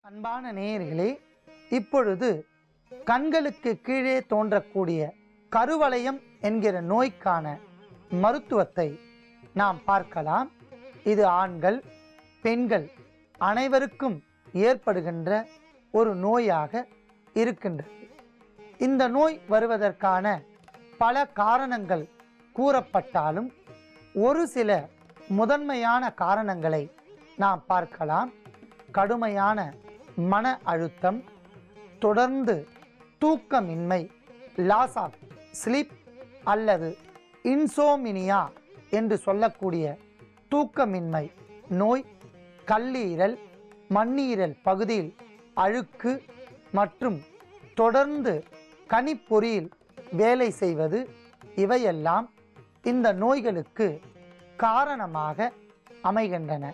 அன்பான நேயர்களே இப்பொழுது கண்களுக்கு கீழே தோன்றக்கூடிய கருவளையம் என்கிற நோய்க்கான மருத்துவத்தை நாம் பார்க்கலாம் இது ஆண்கள் பெண்கள் அனைவருக்கும் ஏற்படுகின்ற ஒரு நோயாக இருக்கின்றது இந்த நோய் வருவதற்கான பல காரணங்கள் கூறப்பட்டாலும் ஒரு சில முதன்மையான காரணங்களை நாம் பார்க்கலாம் கடுமையான மன அழுத்தம் தொடர்ந்து தூக்கமின்மை லாஸ் ஆஃப் ஸ்லீப் அல்லது இன்சோமினியா என்று சொல்லக்கூடிய தூக்கமின்மை நோய் கல்லீரல் மண்ணீரல் பகுதியில் அழுக்கு மற்றும் தொடர்ந்து கணிப்பொறியில் வேலை செய்வது இவையெல்லாம் இந்த நோய்களுக்கு காரணமாக அமைகின்றன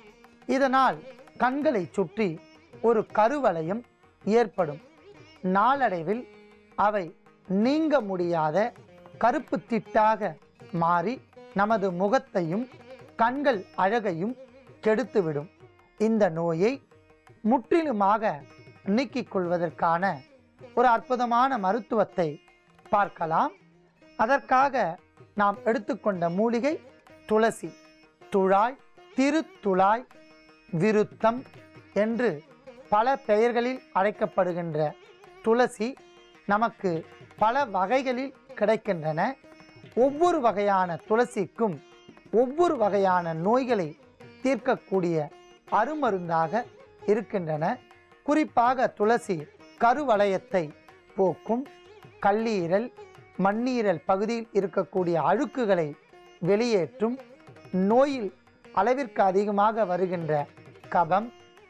இதனால் கண்களை சுற்றி ஒரு கருவளையம் ஏற்படும் நாளடைவில் அவை நீங்க முடியாத கருப்பு திட்டாக மாறி நமது முகத்தையும் கண்கள் அழகையும் கெடுத்துவிடும் இந்த நோயை முற்றிலுமாக நீக்கிக் கொள்வதற்கான ஒரு அற்புதமான மருத்துவத்தை பார்க்கலாம் அதற்காக நாம் எடுத்துக்கொண்ட மூலிகை துளசி துழாய் திருத்துழாய் விருத்தம் என்று பல பெயர்களில் அழைக்கப்படுகின்ற துளசி நமக்கு பல வகைகளில் கிடைக்கின்றன ஒவ்வொரு வகையான துளசிக்கும் ஒவ்வொரு வகையான நோய்களை தீர்க்கக்கூடிய அருமருந்தாக இருக்கின்றன குறிப்பாக துளசி கருவளையத்தை போக்கும் கல்லீரல் மண்ணீரல் பகுதியில் இருக்கக்கூடிய அழுக்குகளை வெளியேற்றும் நோயில் அளவிற்கு அதிகமாக வருகின்ற கபம்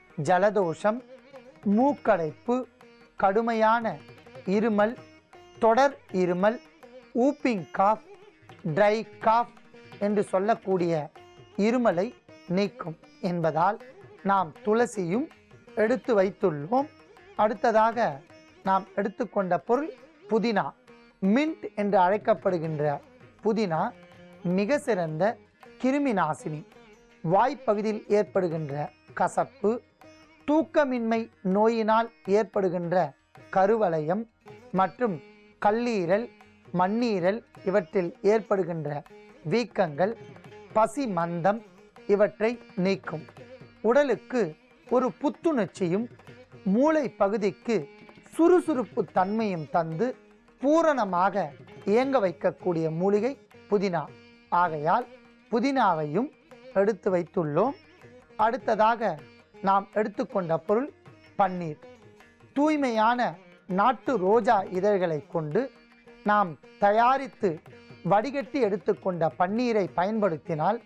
ஜலதோஷம் மூக்கடைப்பு கடுமையான இருமல் தொடர் இருமல் ஊப்பிங் காஃப் ட்ரை காஃப் என்று சொல்லக்கூடிய இருமலை நீக்கும் என்பதால் நாம் துளசியும் எடுத்து வைத்துள்ளோம் அடுத்ததாக நாம் எடுத்துக்கொண்ட பொருள் புதினா மின்ட் என்று அழைக்கப்படுகின்ற புதினா மிக சிறந்த கிருமி நாசினி வாய்ப்பகுதியில் ஏற்படுகின்ற கசப்பு தூக்கமின்மை நோயினால் ஏற்படுகின்ற கருவளையம் மற்றும் கல்லீரல் மண்ணீரல் இவற்றில் ஏற்படுகின்ற வீக்கங்கள் பசி மந்தம் இவற்றை நீக்கும் உடலுக்கு ஒரு புத்துணர்ச்சியும் மூளை பகுதிக்கு சுறுசுறுப்பு தன்மையும் தந்து பூரணமாக இயங்க வைக்கக்கூடிய மூலிகை புதினா ஆகையால் புதினாவையும் எடுத்து வைத்துள்ளோம் அடுத்ததாக நாம் எடுத்துக்கொண்ட பொருள் பன்னீர் தூய்மையான நாட்டு ரோஜா இதழ்களை கொண்டு நாம் தயாரித்து வடிகட்டி எடுத்துக்கொண்ட பன்னீரை பயன்படுத்தினால்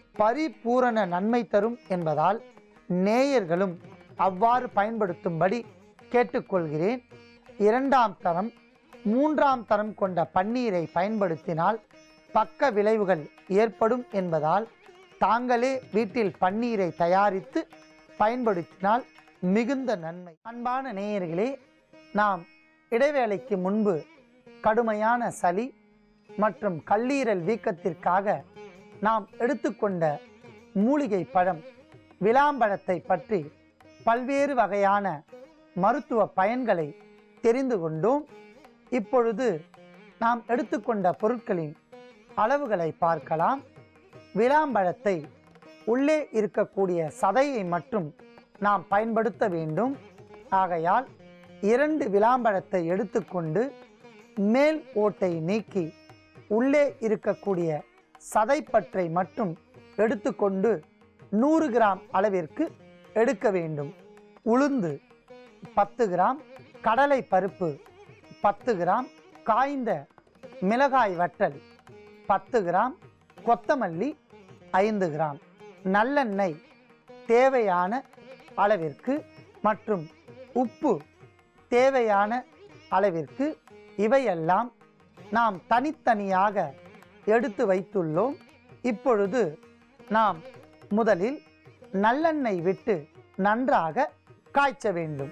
பரிபூரண நன்மை தரும் என்பதால் நேயர்களும் அவ்வாறு பயன்படுத்தும்படி கேட்டுக்கொள்கிறேன் இரண்டாம் தரம் மூன்றாம் தரம் கொண்ட பன்னீரை பயன்படுத்தினால் பக்க விளைவுகள் ஏற்படும் என்பதால் தாங்களே வீட்டில் பன்னீரை தயாரித்து பயன்படுத்தினால் மிகுந்த நன்மை அன்பான நேயர்களே நாம் இடைவேளைக்கு முன்பு கடுமையான சளி மற்றும் கல்லீரல் வீக்கத்திற்காக நாம் எடுத்துக்கொண்ட மூலிகை பழம் விளாம்பழத்தை பற்றி பல்வேறு வகையான மருத்துவ பயன்களை தெரிந்து கொண்டோம் இப்பொழுது நாம் எடுத்துக்கொண்ட பொருட்களின் அளவுகளை பார்க்கலாம் விளாம்பழத்தை உள்ளே இருக்கக்கூடிய சதையை மட்டும் நாம் பயன்படுத்த வேண்டும் ஆகையால் இரண்டு விளாம்பழத்தை எடுத்துக்கொண்டு மேல் ஓட்டை நீக்கி உள்ளே இருக்கக்கூடிய சதைப்பற்றை மட்டும் எடுத்துக்கொண்டு நூறு கிராம் அளவிற்கு எடுக்க வேண்டும் உளுந்து பத்து கிராம் கடலை பருப்பு பத்து கிராம் காய்ந்த மிளகாய் வற்றல் பத்து கிராம் கொத்தமல்லி ஐந்து கிராம் நல்லெண்ணெய் தேவையான அளவிற்கு மற்றும் உப்பு தேவையான அளவிற்கு இவையெல்லாம் நாம் தனித்தனியாக எடுத்து வைத்துள்ளோம் இப்பொழுது நாம் முதலில் நல்லெண்ணெய் விட்டு நன்றாக காய்ச்ச வேண்டும்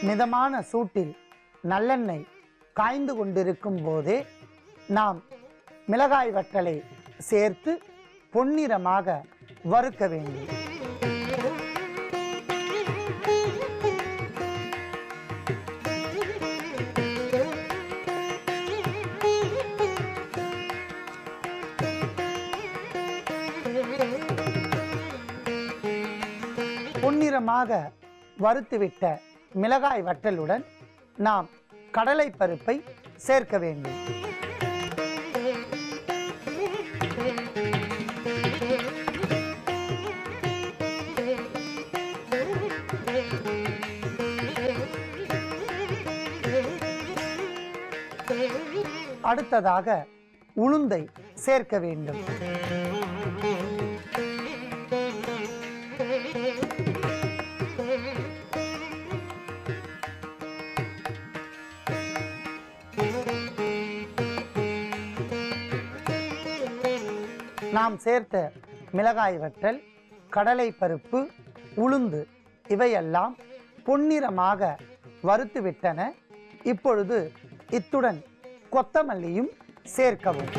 மிதமான சூட்டில் நல்லெண்ணெய் காய்ந்து கொண்டிருக்கும் போதே நாம் மிளகாய் வற்றலை சேர்த்து பொன்னிறமாக வறுக்க வேண்டும் பொன்னிறமாக வறுத்துவிட்ட மிளகாய் வற்றலுடன் நாம் கடலை பருப்பை சேர்க்க வேண்டும் அடுத்ததாக உளுந்தை சேர்க்க வேண்டும் நாம் சேர்த்த மிளகாய் வற்றல் கடலை பருப்பு உளுந்து இவையெல்லாம் பொன்னிறமாக வறுத்துவிட்டன இப்பொழுது இத்துடன் கொத்தமல்லியும் சேர்க்கவும்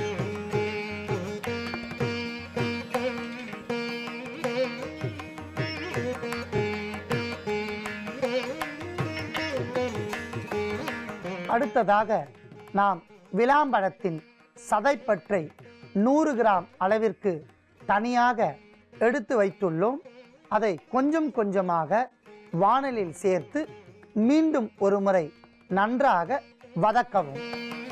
அடுத்ததாக நாம் விளாம்பழத்தின் சதைப்பற்றை நூறு கிராம் அளவிற்கு தனியாக எடுத்து வைத்துள்ளோம் அதை கொஞ்சம் கொஞ்சமாக வாணலில் சேர்த்து மீண்டும் ஒரு முறை நன்றாக வதக்கவும்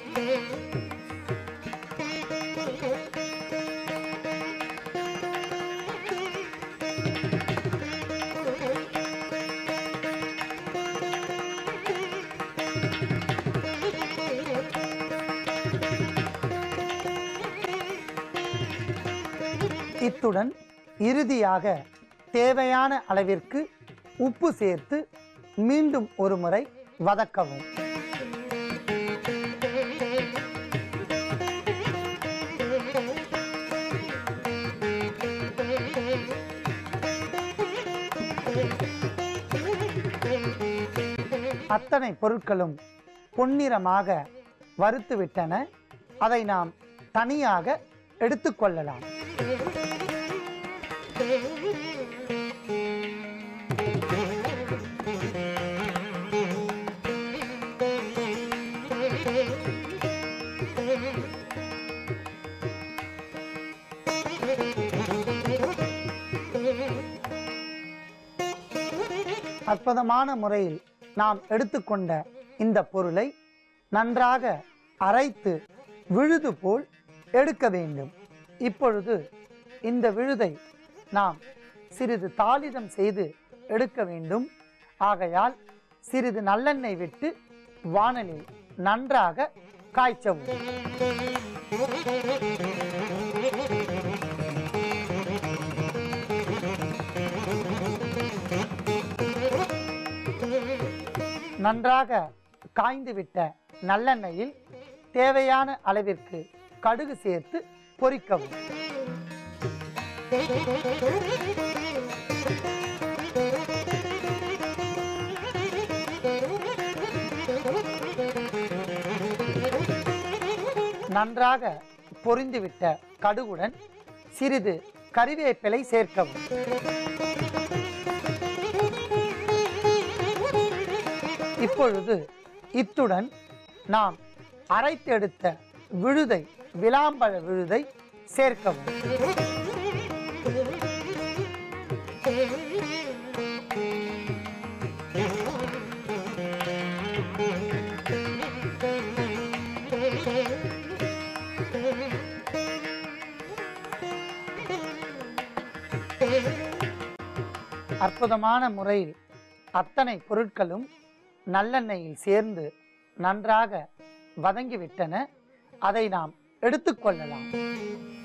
இத்துடன் இறுதியாக தேவையான அளவிற்கு உப்பு சேர்த்து மீண்டும் ஒரு முறை வதக்கவும் அத்தனை பொருட்களும் பொன்னிறமாக வறுத்துவிட்டன அதை நாம் தனியாக எடுத்துக்கொள்ளலாம் அற்புதமான முறையில் நாம் எடுத்துக்கொண்ட இந்த பொருளை நன்றாக அரைத்து விழுது போல் எடுக்க வேண்டும் இப்பொழுது இந்த விழுதை நாம் சிறிது தாளிதம் செய்து எடுக்க வேண்டும் ஆகையால் சிறிது நல்லெண்ணெய் விட்டு வாணலில் நன்றாக காய்ச்சவும் நன்றாக காய்ந்துவிட்ட நல்லெண்ணெயில் தேவையான அளவிற்கு கடுகு சேர்த்து பொரிக்கவும் நன்றாக பொரிந்துவிட்ட கடுகுடன் சிறிது கறிவேப்பிலை சேர்க்கவும் இப்பொழுது இத்துடன் நாம் அரைத்தெடுத்த விழுதை விளாம்பழ விழுதை சேர்க்கவும் அற்புதமான முறையில் அத்தனை பொருட்களும் நல்லெண்ணெயில் சேர்ந்து நன்றாக வதங்கிவிட்டன அதை நாம் எடுத்துக்கொள்ளலாம்